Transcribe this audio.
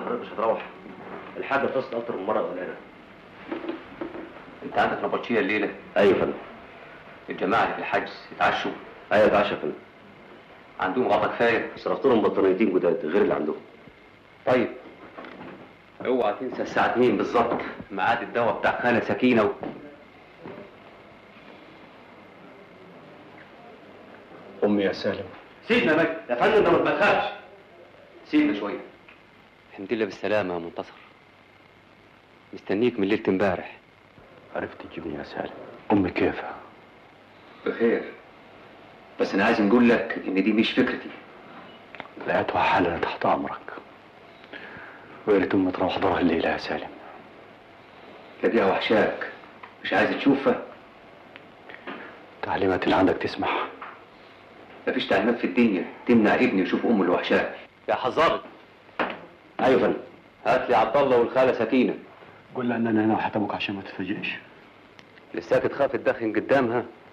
حضرتك مش هتروح الحاجه اتصل اكتر من مره قلقانه انت عندك نبطشيه الليله ايوه يا فندم الجماعه اللي في الحجز اتعشوا ايوه اتعشى يا فندم عندهم غطا كفايه صرفت لهم بطانيتين جداد غير اللي عندهم طيب اوعى تنسى الساعه 2 بالظبط ميعاد الدواء بتاع خاله سكينه و... امي يا سالم سيبنا بقى يا فندم ده ما تبخلش سيبنا شويه الحمد لله بالسلامه يا منتصر مستنيك من ليله امبارح عرفت تجيبني يا سالم امي كيف بخير بس انا عايز نقول لك ان دي مش فكرتي لقيتها حالنا تحت امرك ويا ريت امي تروح ضرها الليله يا سالم تلاقيها وحشاك مش عايز تشوفها تعليمات اللي عندك تسمح مفيش تعليمات في الدنيا تمنع ابني يشوف امه اللي وحشاه يا حضرتك ايوه يا فندم هات لي عبد الله والخاله سكينه قول لها ان انا هنا وحتى ابوك عشان ما تتفاجئش لساك تخاف تدخن قدامها